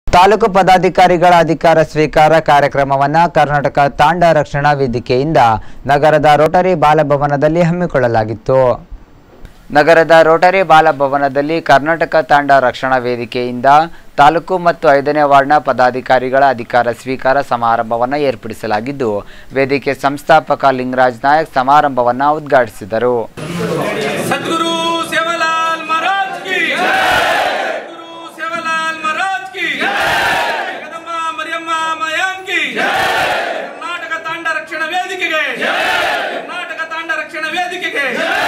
ತಾಲೂಕು ಪದಾಧಿಕಾರಿಗಳ ಅಧಿಕಾರ ಸ್ವೀಕಾರ ಕಾರ್ಯಕ್ರಮವನ್ನು ಕರ್ನಾಟಕ ತಾಂಡ ರಕ್ಷಣಾ ವೇದಿಕೆಯಿಂದ ನಗರದ ರೋಟರಿ ಬಾಲಭವನದಲ್ಲಿ ಹಮ್ಮಿಕೊಳ್ಳಲಾಗಿತ್ತು ನಗರದ ರೋಟರಿ ಬಾಲಭವನದಲ್ಲಿ ಕರ್ನಾಟಕ ತಾಂಡ ರಕ್ಷಣಾ ವೇದಿಕೆಯಿಂದ ತಾಲೂಕು ಮತ್ತು ಐದನೇ ವಾರ್ಡ್ನ ಪದಾಧಿಕಾರಿಗಳ ಅಧಿಕಾರ ಸ್ವೀಕಾರ ಸಮಾರಂಭವನ್ನು ಏರ್ಪಡಿಸಲಾಗಿದ್ದು ವೇದಿಕೆ ಸಂಸ್ಥಾಪಕ ಲಿಂಗರಾಜ್ ನಾಯಕ್ ಸಮಾರಂಭವನ್ನು ಉದ್ಘಾಟಿಸಿದರು सदगुरु सेवालाल महाराज की सदगुरु सेवालाल महाराज की ಜಗದಮ್ಮ ಮರಿಯಮ್ಮ ಮಯಾನ್ की ಕರ್ನಾಟಕ ತಾಂಡ ರಕ್ಷಣಾ ವೇದಿಕೆಗೆ ಕರ್ನಾಟಕ ತಾಂಡ ರಕ್ಷಣಾ ವೇದಿಕೆಗೆ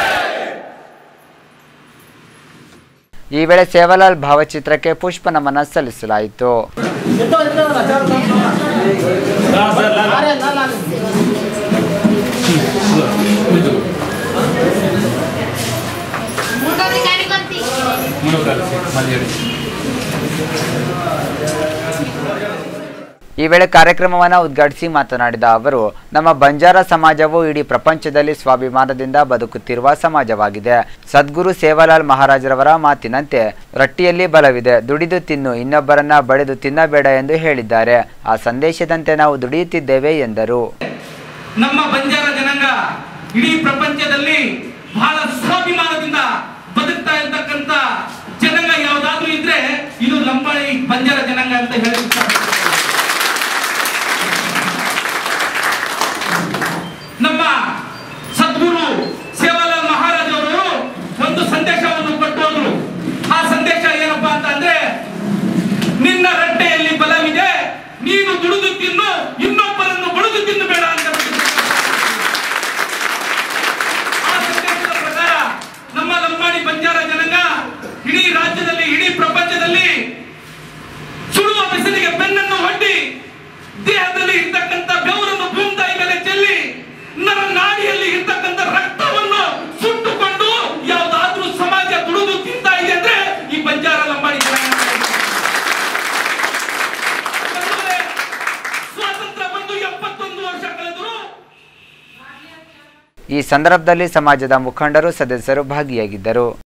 ಈ ವೇಳೆ ಸೇವಾಲಾಲ್ ಭಾವಚಿತ್ರಕ್ಕೆ ಪುಷ್ಪ ನಮನ ಸಲ್ಲಿಸಲಾಯಿತು ಮೂಟೋದಿ ಗಾಡಿ ಬಂತಿ ಈ ವೇಳೆ ಕಾರ್ಯಕ್ರಮವನ್ನು ಉದ್ಘಾಟಿಸಿ ಮಾತನಾಡಿದ ಅವರು ನಮ್ಮ ಬಂಜಾರ ಸಮಾಜವು ಇಡೀ ಪ್ರಪಂಚದಲ್ಲಿ ಸ್ವಾಭಿಮಾನದಿಂದ ಬದುಕುತ್ತಿರುವ ಸಮಾಜವಾಗಿದೆ ಸದ್ಗುರು ಸೇವಾಲಾಲ್ ಮಹಾರಾಜರವರ ಮಾತಿನಂತೆ ರೊಟ್ಟಿಯಲ್ಲಿ ಬಲವಿದೆ ದುಡಿದು ತಿನ್ನು ಇನ್ನೊಬ್ಬರನ್ನ ಬಡಿದು ತಿನ್ನಬೇಡ ಎಂದು ಹೇಳಿದ್ದಾರೆ ಆ ಸಂದೇಶದಂತೆ ನಾವು ದುಡಿಯುತ್ತಿದ್ದೇವೆ ಎಂದರು ನಮ್ಮ ಬಂಜಾರ ಜನಾಂಗ ಇಡೀ ಪ್ರಪಂಚದಲ್ಲಿ ಬಹಳ ಸ್ವಾಭಿಮಾನದಿಂದ ಬದುಕ್ತಾ ಇರ್ತಕ್ಕಂತ ಜನಾಂಗ ಯಾವ್ದಾದ್ರೂ ಇದ್ರೆ ಇದು ಲಂಬಾಣಿ ಬಂಜಾರ ಜನಾಂಗ ಅಂತ ಹೇಳಿರ್ತಾರೆ ನಮ್ಮ ಸದ್ಗುರು ಸೇವಾಲಾಲ್ ಮಹಾರಾಜ್ ಅವರು ಒಂದು ಸಂದೇಶವನ್ನು ಕೊಟ್ಟು ಹೋದ್ರು ಆ ಸಂದೇಶ ಏನಪ್ಪಾ ಅಂತ ಅಂದ್ರೆ ನಿನ್ನ ರಟ್ಟೆಯಲ್ಲಿ ಬಲವಿದೆ ನೀನು ದುಡಿದು ತಿನ್ನು ಇನ್ನೊಬ್ಬರನ್ನು ಬಡಿದು ತಿನ್ನಬೇಡ ಅಂತ ಆ ಸಂದೇಶದ ಪ್ರಕಾರ ನಮ್ಮ ಲಂಬಾಣಿ ಬಂಜಾರ ಜನಾಂಗ ಇಡೀ ರಾಜ್ಯದಲ್ಲಿ ಇಡೀ ಪ್ರಪಂಚದಲ್ಲಿ ಸುಡುವ ಬಿಸಿಲಿಗೆ ಬೆನ್ನನ್ನು ಒಡ್ಡಿ ದೇಹದಲ್ಲಿ ಇರ್ತಕ್ಕಂಥ ಬೆವರನ್ನು ಭೂಮಿತಾಯಿ ಮೇಲೆ ಚೆಲ್ಲಿ ನರ ನಾಡಿಯಲ್ಲಿ ಇರ್ತಕ್ಕಂಥ ರಕ್ತವನ್ನು ಸುಟ್ಟುಕೊಂಡು ಯಾವ್ದಾದ್ರೂ ಸಮಾಜ ದುಡಿದು ತಿಂತಾ ಇದೆ ಅಂದ್ರೆ ಈ ಬಂಜಾರ ಲಂಬಾಣಿ ಜನಾಂಗ ಬಂಧುಗಳೇ, ಸ್ವಾತಂತ್ರ್ಯ ಬಂದು ಎಪ್ಪತ್ತೊಂದು ವರ್ಷ ಕಳೆದರೂ ಈ ಸಂದರ್ಭದಲ್ಲಿ ಸಮಾಜದ ಮುಖಂಡರು ಸದಸ್ಯರು ಭಾಗಿಯಾಗಿದ್ದರು